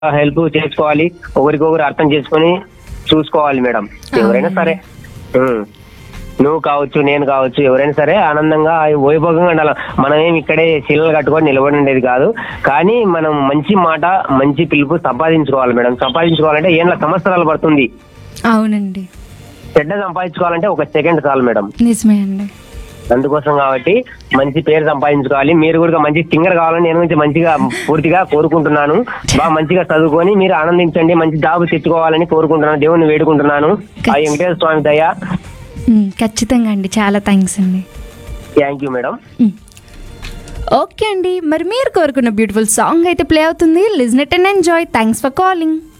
Help చేసుకోవాలి ఒకరికొకరు అర్థం చేసుకొని చూసుకోవాలి మేడం ఎవరైనా సరే ఉమ్. నువ్వు కావచ్చు నేను కావచ్చు ఎవరైనా సరే ఆనందంగా వైభోగంగా ఉండాలి మనం ఏం ఇక్కడే శిలలు కట్టుకొని నిలబడి ఉండేది కాదు కానీ మనం మంచి మాట మంచి పిలుపు సంపాదించుకోవాలి మేడం సంపాదించుకోవాలంటే ఏళ్ళ సంవత్సరాలు పడుతుంది అవునండి చెడ్డ సంపాదించుకోవాలంటే ఒక సెకండ్ చాలు మేడం నిజమే అండి అందుకోసం కాబట్టి మంచి పేరు సంపాదించుకోవాలి మీరు కూడా మంచి సింగర్ కావాలని నేను కొంచెం మంచిగా పూర్తిగా కోరుకుంటున్నాను బాగా మంచిగా చదువుకొని మీరు ఆనందించండి మంచి జాబ్ తెచ్చుకోవాలని కోరుకుంటున్నాను దేవుని వేడుకుంటున్నాను ఆ వెంకటేశ్వర స్వామి దయ ఉమ్, ఖచ్చితంగా అండి చాలా థ్యాంక్స్ అండి థ్యాంక్ యూ మేడం ఉమ్. ఓకే అండి మరి మీరు కోరుకున్న బ్యూటిఫుల్ సాంగ్ అయితే ప్లే అవుతుంది listen it and enjoy thanks for calling